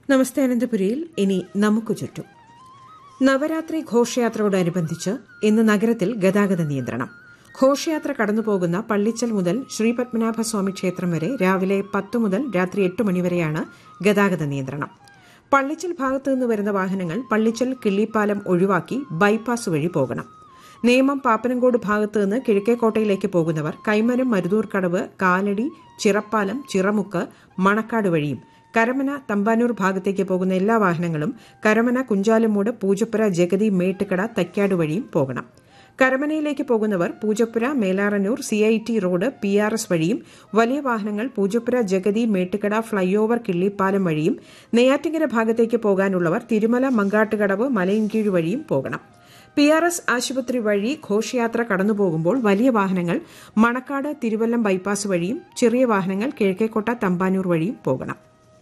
നമസ്തേ അനന്തപുരിയിൽ ഇനി നമുക്ക് ചുറ്റും നവരാത്രി ഘോഷയാത്രയോടനുബന്ധിച്ച് ഇന്ന് നഗരത്തിൽ ഗതാഗത നിയന്ത്രണം ഘോഷയാത്ര കടന്നുപോകുന്ന പള്ളിച്ചൽ മുതൽ ശ്രീപത്മനാഭസ്വാമി ക്ഷേത്രം വരെ രാവിലെ പത്ത് മുതൽ രാത്രി എട്ട് മണിവരെയാണ് ഗതാഗത നിയന്ത്രണം പള്ളിച്ചൽ ഭാഗത്തു നിന്ന് വരുന്ന വാഹനങ്ങൾ പള്ളിച്ചൽ കിള്ളിപ്പാലം ഒഴിവാക്കി ബൈപ്പാസ് വഴി പോകണം നേമം പാപ്പനംകോട് ഭാഗത്തു നിന്ന് കിഴക്കേക്കോട്ടയിലേക്ക് പോകുന്നവർ കൈമനം മരുതൂർക്കടവ് കാലടി ചിറപ്പാലം ചിറമുക്ക് മണക്കാട് വഴിയും കരമന തമ്പാനൂർ ഭാഗത്തേക്ക് പോകുന്ന എല്ലാ വാഹനങ്ങളും കരമന കുഞ്ചാലമൂട് പൂജപ്പുര ജഗതി മേട്ടുകട തൈക്കാട് വഴിയും പോകണം കരമനയിലേക്ക് പോകുന്നവർ Poojappura Melarannoor C I T road P R S വഴിയും വലിയ വാഹനങ്ങൾ പൂജപ്പുര ജഗതി മേട്ടുകട ഫ്ളൈ ഓവർ കിള്ളിപ്പാലം വഴിയും നെയ്യാറ്റിങ്കര ഭാഗത്തേക്ക് പോകാനുള്ളവർ തിരുമല മങ്കാട്ടുകടവ് മലയൻകീഴ് വഴിയും പോകണം പി ആർ എസ് ആശുപത്രി വഴി ഘോഷയാത്ര കടന്നുപോകുമ്പോൾ വലിയ വാഹനങ്ങൾ മണക്കാട് തിരുവല്ലം ബൈപ്പാസ് വഴിയും ചെറിയ വാഹനങ്ങൾ കിഴക്കേക്കോട്ട തമ്പാനൂർ വഴിയും പോകണം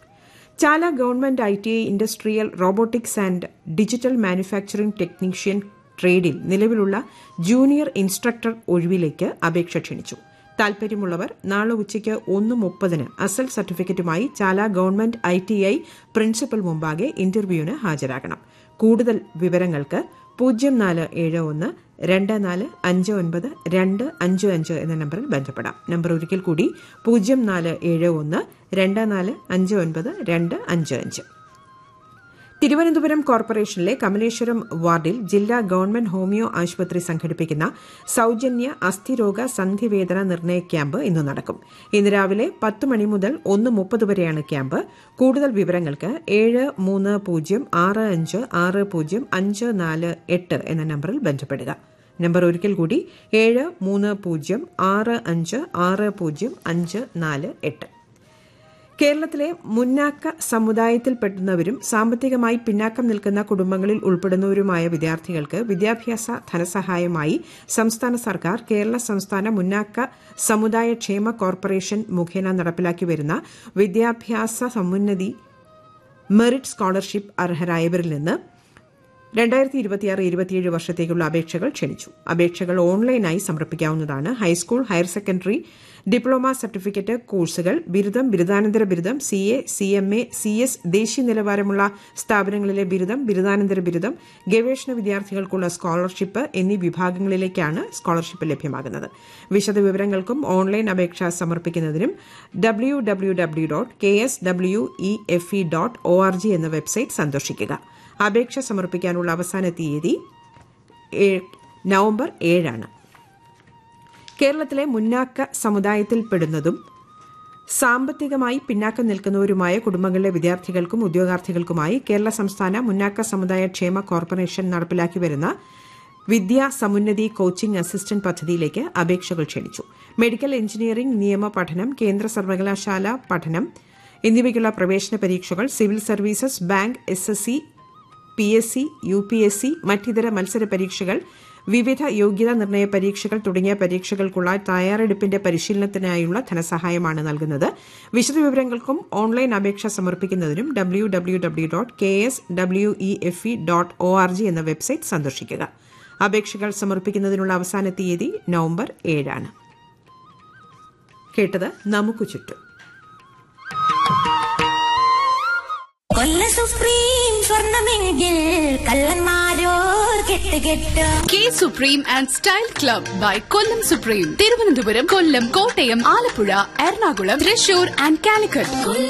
Chala government I T I industrial robotics and digital manufacturing technician ട്രേഡിൽ നിലവിലുള്ള ജൂനിയർ ഇൻസ്ട്രക്ടർ ഒഴിവിലേക്ക് അപേക്ഷ ക്ഷണിച്ചു താൽപര്യമുള്ളവർ നാളെ ഉച്ചയ്ക്ക് ഒന്ന് മുപ്പതിന് അസൽ സർട്ടിഫിക്കറ്റുമായി Chala government I T I principal മുമ്പാകെ ഇന്റർവ്യൂവിന് ഹാജരാകണം കൂടുതൽ വിവരങ്ങൾക്ക് പൂജ്യം നാല് ഏഴ് ഒന്ന് രണ്ട് നാല് അഞ്ച് ഒൻപത് രണ്ട് അഞ്ച് അഞ്ച് എന്ന നമ്പറിൽ ബന്ധപ്പെടാം നമ്പർ ഒരിക്കൽ കൂടി പൂജ്യം നാല് ഏഴ് ഒന്ന് രണ്ട് നാല് അഞ്ച് ഒൻപത് രണ്ട് അഞ്ച് അഞ്ച് തിരുവനന്തപുരം കോർപ്പറേഷനിലെ കമലേശ്വരം വാർഡിൽ ജില്ലാ ഗവൺമെന്റ് ഹോമിയോ ആശുപത്രി സംഘടിപ്പിക്കുന്ന സൌജന്യ അസ്ഥിരോഗ സന്ധിവേദന നിർണയ ക്യാമ്പ് ഇന്ന് നടക്കും ഇന്ന് രാവിലെ പത്ത് മണി മുതൽ ഒന്ന് മുപ്പത് വരെയാണ് ക്യാമ്പ് കൂടുതൽ വിവരങ്ങൾക്ക് ഏഴ് മൂന്ന് പൂജ്യം ആറ് അഞ്ച് ആറ് പൂജ്യം അഞ്ച് നാല് എട്ട് എന്ന നമ്പറിൽ ബന്ധപ്പെടുക നമ്പർ ഒരിക്കൽ കൂടി ഏഴ് മൂന്ന് പൂജ്യം ആറ് അഞ്ച് ആറ് പൂജ്യം അഞ്ച് നാല് എട്ട് കേരളത്തിലെ മുന്നാക്ക സമുദായത്തിൽപ്പെടുന്നവരും സാമ്പത്തികമായി പിന്നാക്കം നിൽക്കുന്ന കുടുംബങ്ങളിൽ ഉൾപ്പെടുന്നവരുമായ വിദ്യാർത്ഥികൾക്ക് വിദ്യാഭ്യാസ ധനസഹായമായി സംസ്ഥാന സർക്കാർ കേരള സംസ്ഥാന മുന്നാക്ക സമുദായ ക്ഷേമ കോർപ്പറേഷൻ മുഖേന നടപ്പിലാക്കി വരുന്ന വിദ്യാഭ്യാസ സമുന്നതി മെറിറ്റ് സ്കോളർഷിപ്പ് അർഹരായവരിൽ നിന്ന് രണ്ടായിരത്തി ഇരുപത്തിയാറ് ഇരുപത്തിയേഴ് വർഷത്തേക്കുള്ള അപേക്ഷകൾ ക്ഷണിച്ചു അപേക്ഷകൾ ഓൺലൈനായി സമർപ്പിക്കാവുന്നതാണ് high school higher secondary diploma certificate കോഴ്സുകൾ ബിരുദം ബിരുദാനന്തര ബിരുദം C A C M A C S ദേശീയ നിലവാരമുള്ള സ്ഥാപനങ്ങളിലെ ബിരുദം ബിരുദാനന്തര ബിരുദം ഗവേഷണ വിദ്യാർത്ഥികൾക്കുള്ള സ്കോളർഷിപ്പ് എന്നീ വിഭാഗങ്ങളിലേക്കാണ് സ്കോളർഷിപ്പ് ലഭ്യമാകുന്നത് വിശദവിവരങ്ങൾക്കും ഓൺലൈൻ അപേക്ഷ സമർപ്പിക്കുന്നതിനും W W W dot K S W E F E dot O R G എന്ന വെബ്സൈറ്റ് സന്ദർശിക്കുക അപേക്ഷ സമർപ്പിക്കാനുള്ള അവസാന തീയതി നവംബർ ഏഴാണ് കേരളത്തിലെ മുന്നാക്ക സമുദായത്തിൽപ്പെടുന്നതും സാമ്പത്തികമായി പിന്നാക്കം നിൽക്കുന്നവരുമായ കുടുംബങ്ങളിലെ വിദ്യാർത്ഥികൾക്കും ഉദ്യോഗാർത്ഥികൾക്കുമായി കേരള സംസ്ഥാന മുന്നാക്ക സമുദായ ക്ഷേമ കോർപ്പറേഷൻ നടപ്പിലാക്കി വരുന്ന വിദ്യാ സമുന്നതി കോച്ചിംഗ് അസിസ്റ്റന്റ് പദ്ധതിയിലേക്ക് അപേക്ഷകൾ ക്ഷണിച്ചു മെഡിക്കൽ എഞ്ചിനീയറിംഗ് നിയമ പഠനം കേന്ദ്ര സർവകലാശാല പഠനം എന്നിവയ്ക്കുള്ള പ്രവേശന പരീക്ഷകൾ civil services bank S S C P S C U P S C മറ്റിതര മത്സര പരീക്ഷകൾ വിവിധ യോഗ്യതാ നിർണയ പരീക്ഷകൾ തുടങ്ങിയ പരീക്ഷകൾക്കുള്ള തയ്യാറെടുപ്പിന്റെ പരിശീലനത്തിനായുള്ള ധനസഹായമാണ് നൽകുന്നത് വിശദവിവരങ്ങൾക്കും ഓൺലൈൻ അപേക്ഷ സമർപ്പിക്കുന്നതിനും W W W dot K S W E F E dot O R G എന്ന വെബ്സൈറ്റ് സന്ദർശിക്കുക അപേക്ഷകൾ സമർപ്പിക്കുന്നതിനുള്ള അവസാന തീയതി നവംബർ ഏഴാണ് കേട്ടത് നമുക്ക് ചുറ്റും കൊല്ല സുപ്രീം സ്വർണമെങ്കിൽ കള്ളന്മാരോർ കെട്ട് കെട്ട് K supreme and style club by Kollam supreme Thiruvananthapuram Kollam Kottayam Alappuzha Ernakulam Thrissur and Calicut